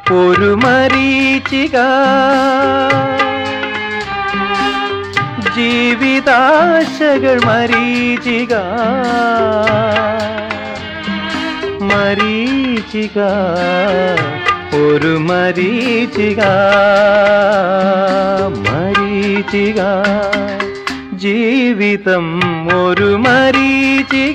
ഒരു മരീചിക ജീവിതാശകൾ മരീചിക മരീചിക ഒരു മരീചിക മരീചിക ജീവിതം ഒരു മരീചിക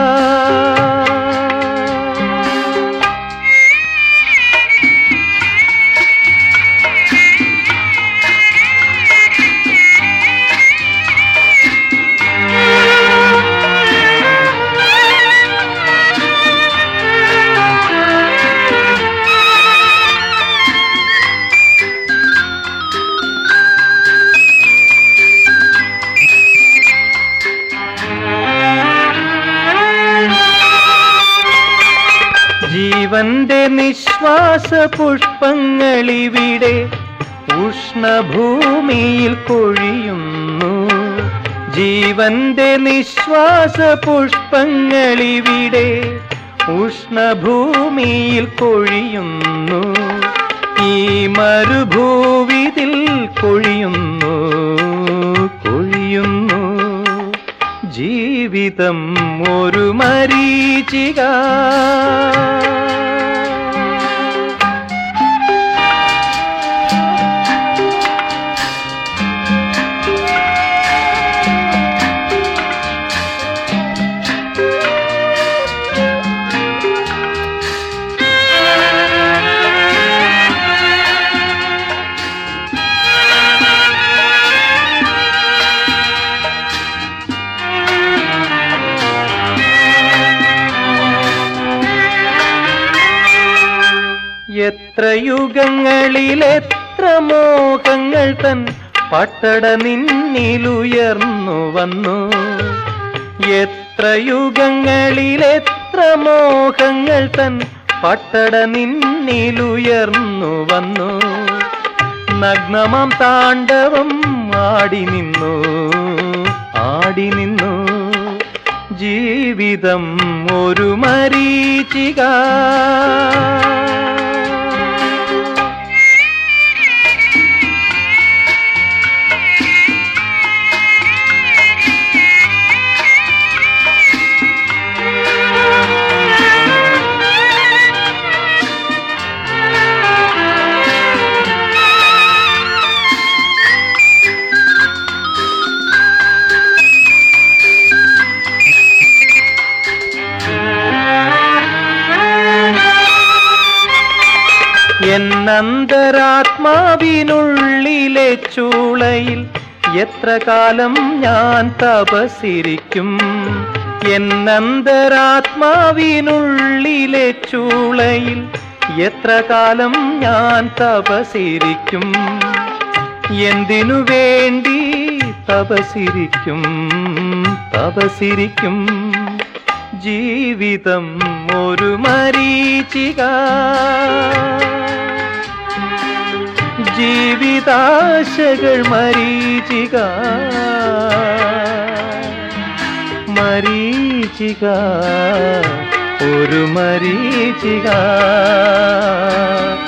ജീവന്റെ നിശ്വാസ പുഷ്പങ്ങളിവിടെ ഉഷ്ണഭൂമിയിൽ കൊഴിയുന്നു ജീവന്റെ നിശ്വാസ പുഷ്പങ്ങളിവിടെ ഉഷ്ണഭൂമിയിൽ കൊഴിയുന്നു ഈ മരുഭൂവിതിൽ കൊഴിയുന്നു കൊഴിയുന്നു ജീവിതം ഒരു മരീചിക എത്ര യുഗങ്ങളിൽ എത്ര മോഹങ്ങൾ തൻ പട്ടട നിന്നിലുയർന്നു വന്നു എത്ര യുഗങ്ങളിൽ എത്ര മോഹങ്ങൾ തൻ പട്ടട നിന്നിലുയർന്നു വന്നു നഗ്നമാം താണ്ഡവം ആടി നിന്നു ആടി നിന്നു ജീവിതം ഒരു മരീചിക എന്നന്തരാത്മാവിനുള്ളിലെ ചൂളയിൽ എത്ര കാലം ഞാൻ തപസിരിക്കും എന്നന്തരാത്മാവിനുള്ളിലെ ചൂളയിൽ എത്ര കാലം ഞാൻ തപസിരിക്കും എന്തിനു വേണ്ടി തപസിരിക്കും തപസിരിക്കും ജീവിതം ഒരു മരീചിക ജീവിതാശകൾ മരീചിക മരീചിക ഒരു മരീചിക